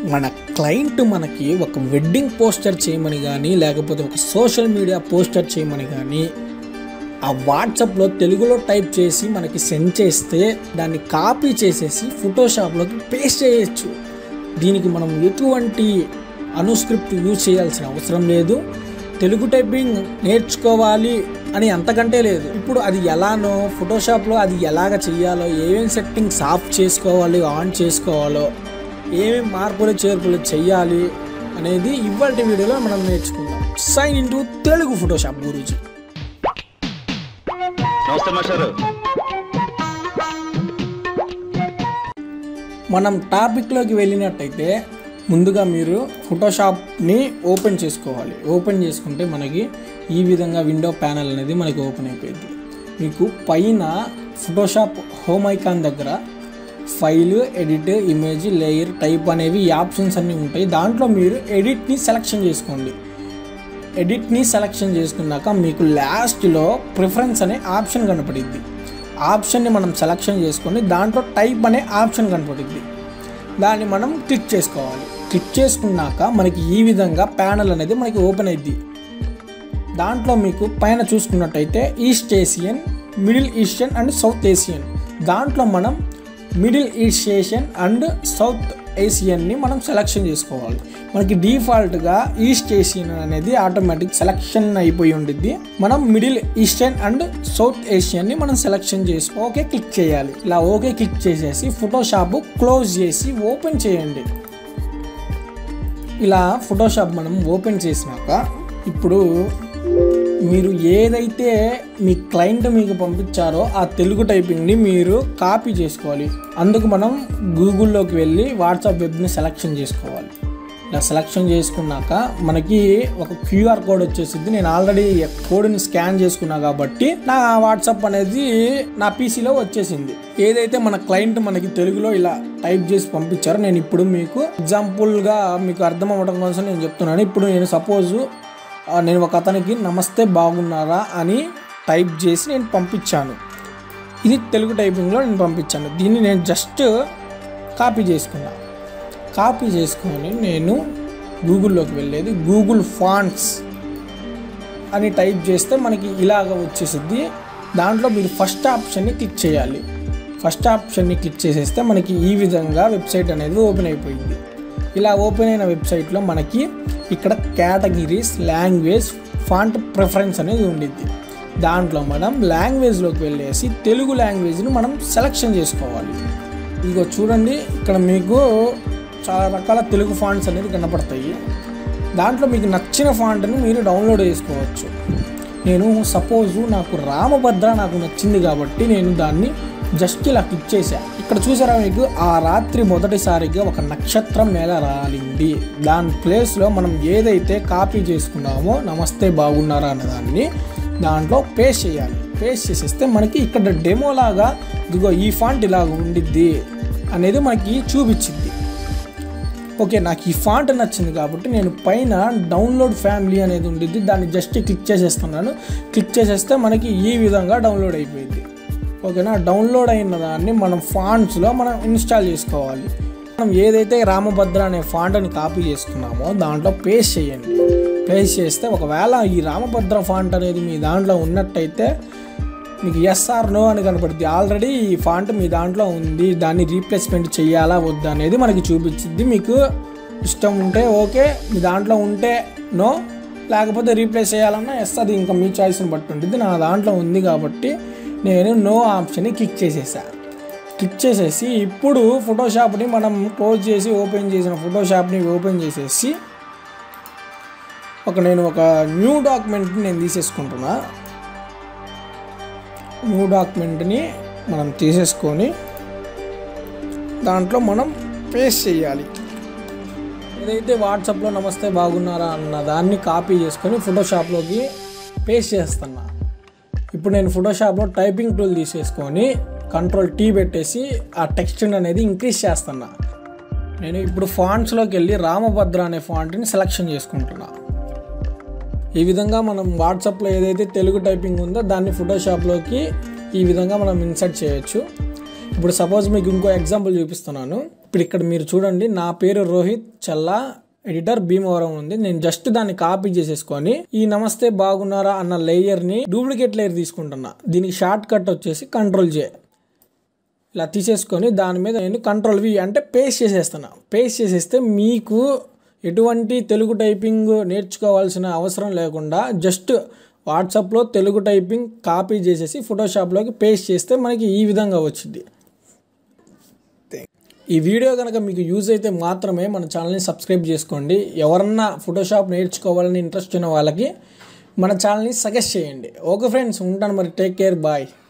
మన క్లయింట్ మనకి ఒక వెడ్డింగ్ పోస్టర్ చేయమని కానీ లేకపోతే ఒక సోషల్ మీడియా పోస్టర్ చేయమని కానీ ఆ వాట్సాప్లో తెలుగులో టైప్ చేసి మనకి సెండ్ చేస్తే దాన్ని కాపీ చేసేసి ఫోటోషాప్లోకి పేస్ట్ చేయొచ్చు దీనికి మనం ఎటువంటి అనుస్క్రిప్ట్ యూజ్ చేయాల్సిన అవసరం లేదు తెలుగు టైపింగ్ నేర్చుకోవాలి అని అంతకంటే లేదు ఇప్పుడు అది ఎలానో ఫోటోషాప్లో అది ఎలాగ చేయాలో ఏమేమి సెట్టింగ్స్ ఆఫ్ చేసుకోవాలి ఆన్ చేసుకోవాలో ఏమేమి మార్పులు చేర్పులు చేయాలి అనేది ఇవాళ వీడియోలో మనం నేర్చుకుందాం సైన్ ఇంటూ తెలుగు ఫోటోషాప్ గురించి నమస్తే మాస్టారు మనం టాపిక్లోకి వెళ్ళినట్టయితే ముందుగా మీరు ఫోటోషాప్ని ఓపెన్ చేసుకోవాలి ఓపెన్ చేసుకుంటే మనకి ఈ విధంగా విండో ప్యానల్ అనేది మనకి ఓపెన్ అయిపోయింది మీకు పైన ఫోటోషాప్ హోమ్ ఐకాన్ దగ్గర file edit image layer type అనేవి ఈ ఆప్షన్స్ అన్నీ ఉంటాయి దాంట్లో మీరు ఎడిట్ని సెలెక్షన్ చేసుకోండి ఎడిట్ని సెలెక్షన్ చేసుకున్నాక మీకు లాస్ట్లో ప్రిఫరెన్స్ అనే ఆప్షన్ కనపడిద్ది ఆప్షన్ని మనం సెలెక్షన్ చేసుకొని దాంట్లో టైప్ అనే ఆప్షన్ కనపడిద్ది దాన్ని మనం క్లిక్ చేసుకోవాలి క్లిక్ చేసుకున్నాక మనకి ఈ విధంగా ప్యానల్ అనేది మనకి ఓపెన్ అయింది దాంట్లో మీకు పైన చూసుకున్నట్టయితే East Asian Middle Eastern and South Asian దాంట్లో మనం Middle East Asian and South ఏషియన్ని మనం సెలెక్షన్ చేసుకోవాలి మనకి డిఫాల్ట్గా ఈస్ట్ ఏషియన్ అనేది ఆటోమేటిక్ సెలెక్షన్ అయిపోయి ఉండిద్ది మనం మిడిల్ ఈస్టర్న్ అండ్ సౌత్ ఏషియన్ని మనం సెలెక్షన్ చేసి ఓకే క్లిక్ చేయాలి ఇలా ఓకే క్లిక్ చేసేసి ఫోటోషాప్ క్లోజ్ చేసి ఓపెన్ చేయండి ఇలా ఫోటోషాప్ మనం ఓపెన్ చేసినాక ఇప్పుడు మీరు ఏదైతే మీ క్లయింట్ మీకు పంపించారో ఆ తెలుగు టైపింగ్ని మీరు కాపీ చేసుకోవాలి అందుకు మనం గూగుల్లోకి వెళ్ళి వాట్సాప్ వెబ్ని సెలెక్షన్ చేసుకోవాలి ఇలా సెలెక్షన్ చేసుకున్నాక మనకి ఒక క్యూఆర్ కోడ్ వచ్చేసింది నేను ఆల్రెడీ కోడ్ని స్కాన్ చేసుకున్నా కాబట్టి నా వాట్సాప్ అనేది నా పీసీలో వచ్చేసింది ఏదైతే మన క్లయింట్ మనకి తెలుగులో ఇలా టైప్ చేసి పంపించారో నేను ఇప్పుడు మీకు ఎగ్జాంపుల్గా మీకు అర్థం అవ్వడం కోసం నేను చెప్తున్నాను ఇప్పుడు నేను సపోజు ఆ, నేను ఒక అతనికి నమస్తే బాగున్నారా అని టైప్ చేసి నేను పంపించాను ఇది తెలుగు టైపింగ్లో నేను పంపించాను దీన్ని నేను జస్ట్ కాపీ చేసుకున్నా కాపీ చేసుకొని నేను గూగుల్లోకి వెళ్ళేది గూగుల్ ఫాంట్స్ అని టైప్ చేస్తే మనకి ఇలాగ వచ్చేసిద్ది దాంట్లో మీరు ఫస్ట్ ఆప్షన్ని క్లిక్ చేయాలి ఫస్ట్ ఆప్షన్ని క్లిక్ చేసేస్తే మనకి ఈ విధంగా వెబ్సైట్ అనేది ఓపెన్ అయిపోయింది ఇలా ఓపెన్ అయిన వెబ్సైట్లో మనకి ఇక్కడ కేటగిరీస్ లాంగ్వేజ్ ఫాంట్ ప్రిఫరెన్స్ అనేది ఉండిద్ది దాంట్లో మనం లాంగ్వేజ్లోకి వెళ్ళేసి తెలుగు లాంగ్వేజ్ని మనం సెలెక్షన్ చేసుకోవాలి ఇగో చూడండి ఇక్కడ మీకు చాలా రకాల తెలుగు ఫాంట్స్ అనేది కనపడతాయి దాంట్లో మీకు నచ్చిన ఫాంట్ని మీరు డౌన్లోడ్ చేసుకోవచ్చు నేను సపోజు నాకు రామభద్ర నాకు నచ్చింది కాబట్టి నేను దాన్ని జస్ట్ ఇలా క్లిక్ చేశా ఇక్కడ చూసారా మీకు ఆ రాత్రి మొదటిసారిగా ఒక నక్షత్రం నేల రాలింది దాని ప్లేస్లో మనం ఏదైతే కాపీ చేసుకున్నామో నమస్తే బాగున్నారా అనే దాన్ని దాంట్లో పేస్ట్ చేయాలి పేస్ట్ చేసేస్తే మనకి ఇక్కడ డెమో లాగా ఇదిగో ఈ ఫాంట్ ఇలాగ ఉండిద్ది అనేది మనకి చూపించింది ఓకే నాకు ఈ ఫాంట్ నచ్చింది కాబట్టి నేను పైన డౌన్లోడ్ ఫ్యామిలీ అనేది ఉండిద్ది దాన్ని జస్ట్ క్లిక్ చేసేస్తున్నాను క్లిక్ చేసేస్తే మనకి ఈ విధంగా డౌన్లోడ్ అయిపోయింది ఓకేనా డౌన్లోడ్ అయిన దాన్ని మనం ఫాంట్స్లో మనం ఇన్స్టాల్ చేసుకోవాలి మనం ఏదైతే రామభద్ర అనే ఫాంట్ని కాపీ చేసుకున్నామో దాంట్లో పేస్ట్ చేయండి పేస్ట్ చేస్తే ఒకవేళ ఈ రామభద్ర ఫాంట్ అనేది మీ దాంట్లో ఉన్నట్టయితే మీకు ఎస్ఆర్ నో అని కనపడుద్ది ఆల్రెడీ ఈ ఫాంట్ మీ దాంట్లో ఉంది దాన్ని రీప్లేస్మెంట్ చేయాలా వద్దా అనేది మనకి చూపించింది మీకు ఇష్టం ఉంటే ఓకే మీ దాంట్లో ఉంటే నో లేకపోతే రీప్లేస్ చేయాలన్నా ఎస్ అది ఇంకా మీ చాయిస్ని బట్టి ఉంటుంది నా దాంట్లో ఉంది కాబట్టి నేను నో ఆప్షన్ని క్లిక్ చేసేసా క్లిక్ చేసేసి ఇప్పుడు ఫోటోషాప్ని మనం క్లోజ్ చేసి ఓపెన్ చేసిన ఫోటోషాప్ని ఓపెన్ చేసేసి ఒక నేను ఒక న్యూ డాక్యుమెంట్ని నేను తీసేసుకుంటున్నా న్యూ డాక్యుమెంట్ని మనం తీసేసుకొని దాంట్లో మనం పేస్ట్ చేయాలి ఏదైతే వాట్సాప్లో నమస్తే బాగున్నారా అన్న దాన్ని కాపీ చేసుకొని ఫోటోషాప్లోకి పేస్ట్ చేస్తున్నా ఇప్పుడు నేను ఫోటోషాప్లో టైపింగ్ టూల్ తీసేసుకొని కంట్రోల్ టీ పెట్టేసి ఆ టెక్స్ట్ అనేది ఇంక్రీజ్ చేస్తున్నా నేను ఇప్పుడు ఫాంట్స్లోకి వెళ్ళి రామభద్ర అనే ఫాంట్ని సెలెక్షన్ చేసుకుంటున్నా ఈ విధంగా మనం వాట్సాప్లో ఏదైతే తెలుగు టైపింగ్ ఉందో దాన్ని ఫోటోషాప్లోకి ఈ విధంగా మనం ఇన్సర్ట్ చేయొచ్చు ఇప్పుడు సపోజ్ మీకు ఇంకో ఎగ్జాంపుల్ చూపిస్తున్నాను ఇప్పుడు ఇక్కడ మీరు చూడండి నా పేరు రోహిత్ చల్లా ఎడిటర్ భీమవరం ఉంది నేను జస్ట్ దాన్ని కాపీ చేసేసుకొని ఈ నమస్తే బాగున్నారా అన్న లేయర్ని డూప్లికేట్ లేయర్ తీసుకుంటున్నా దీనికి షార్ట్ కట్ వచ్చేసి కంట్రోల్ చే ఇలా తీసేసుకొని దాని మీద నేను కంట్రోల్ వి అంటే పేస్ట్ చేసేస్తున్నా పేస్ట్ చేసేస్తే మీకు ఎటువంటి తెలుగు టైపింగ్ నేర్చుకోవాల్సిన అవసరం లేకుండా జస్ట్ వాట్సాప్లో తెలుగు టైపింగ్ కాపీ చేసేసి ఫోటోషాప్లోకి పేస్ట్ చేస్తే మనకి ఈ విధంగా వచ్చింది ఈ వీడియో కనుక మీకు యూజ్ అయితే మాత్రమే మన ఛానల్ని సబ్స్క్రైబ్ చేసుకోండి ఎవరన్నా ఫోటోషాప్ నేర్చుకోవాలని ఇంట్రెస్ట్ ఉన్న వాళ్ళకి మన ఛానల్ని సజెస్ట్ చేయండి ఓకే ఫ్రెండ్స్ ఉంటాను మరి టేక్ కేర్ బాయ్